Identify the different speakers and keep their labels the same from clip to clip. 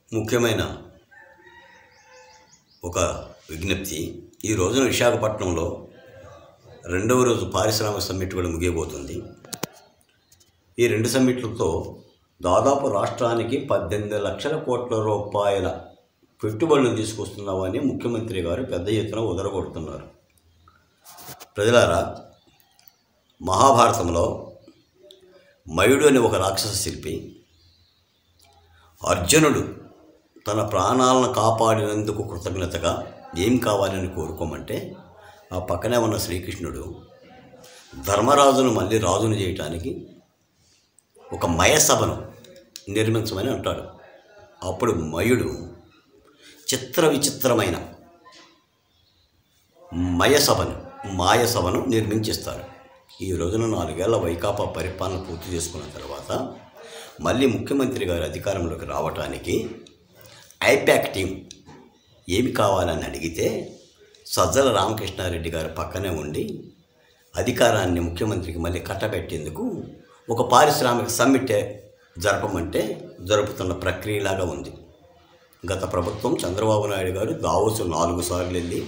Speaker 1: ముఖ్యమైన ఒక విజ్ఞప్తి ఈ రోజున విశాఖపట్నంలో రెండవ రోజు పారిశ్రామిక సమ్మిట్ కూడా ముగియబోతుంది ఈ రెండు సమ్మిట్లతో దాదాపు రాష్ట్రానికి పద్దెనిమిది లక్షల కోట్ల రూపాయల పెట్టుబడులు తీసుకొస్తున్నామని ముఖ్యమంత్రి గారు పెద్ద ఎత్తున ఉదరగొడుతున్నారు ప్రజలారా మహాభారతంలో మయుడు అనే ఒక రాక్షస శిల్పి అర్జునుడు తన ప్రాణాలను కాపాడినందుకు కృతజ్ఞతగా ఏం కావాలని కోరుకోమంటే ఆ పక్కనే ఉన్న శ్రీకృష్ణుడు ధర్మరాజును మళ్ళీ రాజును చేయటానికి ఒక మయసభను నిర్మించమని అంటాడు అప్పుడు మయుడు చిత్ర విచిత్రమైన మయసభను మాయసభను నిర్మించిస్తారు ఈ రోజున నాలుగేళ్ల వైకాపా పరిపాలన పూర్తి చేసుకున్న తర్వాత మళ్ళీ ముఖ్యమంత్రి గారు అధికారంలోకి రావటానికి ఐపాక్ టీం ఏమి కావాలని అడిగితే సజ్జల రామకృష్ణారెడ్డి గారు పక్కనే ఉండి అధికారాన్ని ముఖ్యమంత్రికి మళ్ళీ కట్టబెట్టేందుకు ఒక పారిశ్రామిక సమ్మిట్ జరపమంటే జరుపుతున్న ప్రక్రియలాగా ఉంది గత ప్రభుత్వం చంద్రబాబు నాయుడు గారు దావోసు నాలుగు సార్లు వెళ్ళి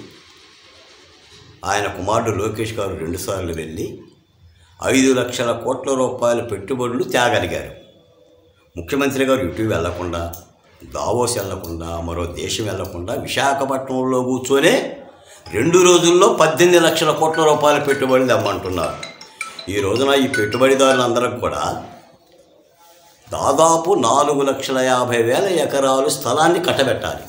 Speaker 1: ఆయన కుమారుడు లోకేష్ గారు రెండుసార్లు వెళ్ళి ఐదు లక్షల కోట్ల రూపాయల పెట్టుబడులు తేగలిగారు ముఖ్యమంత్రి గారు ఇటు వెళ్లకుండా దావోస్ వెళ్లకుండా మరో దేశం వెళ్లకుండా విశాఖపట్నంలో కూర్చొనే రెండు రోజుల్లో పద్దెనిమిది లక్షల కోట్ల రూపాయల పెట్టుబడులు తెమ్మంటున్నారు ఈ రోజున ఈ పెట్టుబడిదారులందరికి కూడా దాదాపు నాలుగు లక్షల యాభై వేల ఎకరాలు స్థలాన్ని కట్టబెట్టాలి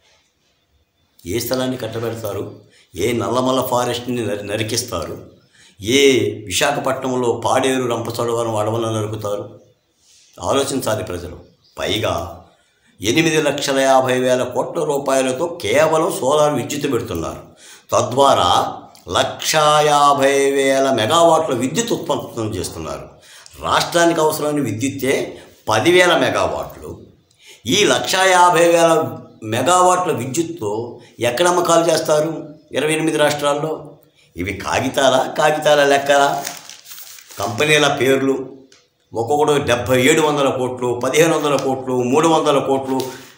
Speaker 1: ఏ స్థలాన్ని కట్టబెడతారు ఏ నల్లమల్ల ఫారెస్ట్ని నరి నరికిస్తారు ఏ విశాఖపట్నంలో పాడేరు రంపచోడవరం అడవులను నరుకుతారు ఆలోచించాలి ప్రజలు పైగా ఎనిమిది లక్షల యాభై వేల కోట్ల రూపాయలతో కేవలం సోలార్ విద్యుత్ పెడుతున్నారు తద్వారా లక్షా యాభై వేల మెగావాట్ల విద్యుత్ ఉత్పత్తం చేస్తున్నారు రాష్ట్రానికి అవసరమైన విద్యుత్తే పదివేల మెగావాట్లు ఈ లక్షా యాభై వేల మెగావాట్ల విద్యుత్తో ఎక్కడ అమ్మకాలు చేస్తారు ఇరవై ఎనిమిది రాష్ట్రాల్లో ఇవి కాగితాల కాగితాల లెక్కల కంపెనీల పేర్లు ఒక్కొక్కడు డెబ్భై ఏడు వందల కోట్లు పదిహేను వందల కోట్లు మూడు వందల కోట్లు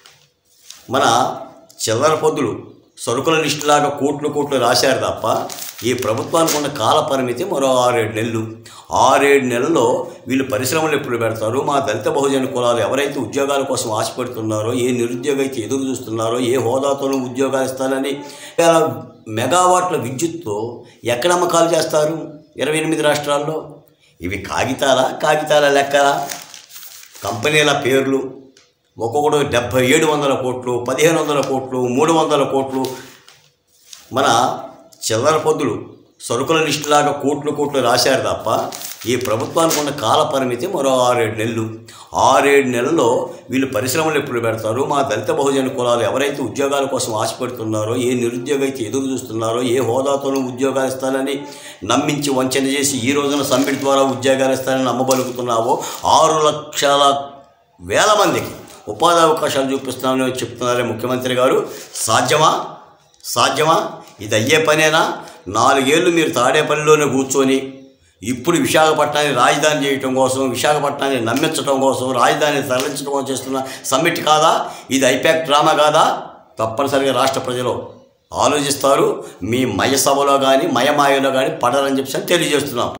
Speaker 1: మన చిల్లర పొద్దులు సరుకుల లిస్టులాగా కోట్లు కోట్లు రాశారు తప్ప ఈ ప్రభుత్వానికి ఉన్న కాల పరిమితి మరో ఆరేడు నెలలు ఆరేడు నెలల్లో వీళ్ళు పరిశ్రమలు ఎప్పుడు పెడతారు మా దళిత బహుజన కులాలు ఎవరైతే ఉద్యోగాల కోసం ఆశపడుతున్నారో ఏ నిరుద్యోగ అయితే ఎదురు చూస్తున్నారో ఏ హోదాతోనూ ఉద్యోగాలు ఇస్తారని ఇలా మెగావాట్ల విద్యుత్తో ఎక్కడ అమ్మకాలు చేస్తారు ఇరవై ఎనిమిది రాష్ట్రాల్లో ఇవి కాగితాల కాగితాల లెక్కల కంపెనీల పేర్లు ఒక్కొక్కడు డెబ్భై ఏడు వందల కోట్లు పదిహేను వందల కోట్లు మూడు వందల కోట్లు మన చిల్లర పొద్దులు సరుకుల లిస్టులాగా కోట్లు కోట్లు రాశారు తప్ప ఈ ప్రభుత్వానికి ఉన్న కాల పరిమితి మరో ఆరేడు నెలలు ఆరేడు నెలల్లో వీళ్ళు పరిశ్రమలు ఎప్పుడు పెడతారు మా దళిత బహుజన కులాలు ఎవరైతే ఉద్యోగాల కోసం ఆశపడుతున్నారో ఏ నిరుద్యోగ అయితే ఎదురు చూస్తున్నారో ఏ హోదాతోనూ ఉద్యోగాలు ఇస్తానని నమ్మించి వంచన చేసి ఈ రోజున సమ్మిట్ ద్వారా ఉద్యోగాలు ఇస్తానని నమ్మబలుగుతున్నావో ఆరు లక్షల వేల మందికి ఉపాధి అవకాశాలు చూపిస్తున్నామని చెప్తున్నారే ముఖ్యమంత్రి గారు సాధ్యమా సాధ్యమా ఇది అయ్యే పనేనా నాలుగేళ్ళు మీరు తాడేపల్లిలోనే కూర్చొని ఇప్పుడు విశాఖపట్నాన్ని రాజధాని చేయటం కోసం విశాఖపట్నాన్ని నమ్మించడం కోసం రాజధాని తరలించడం కోసం చేస్తున్న సమ్మిట్ కాదా ఇది ఐపాక్ డ్రామా కాదా తప్పనిసరిగా రాష్ట్ర ప్రజలు ఆలోచిస్తారు మీ మయ సభలో కానీ మయమాయలో కానీ పడరని చెప్పి తెలియజేస్తున్నాం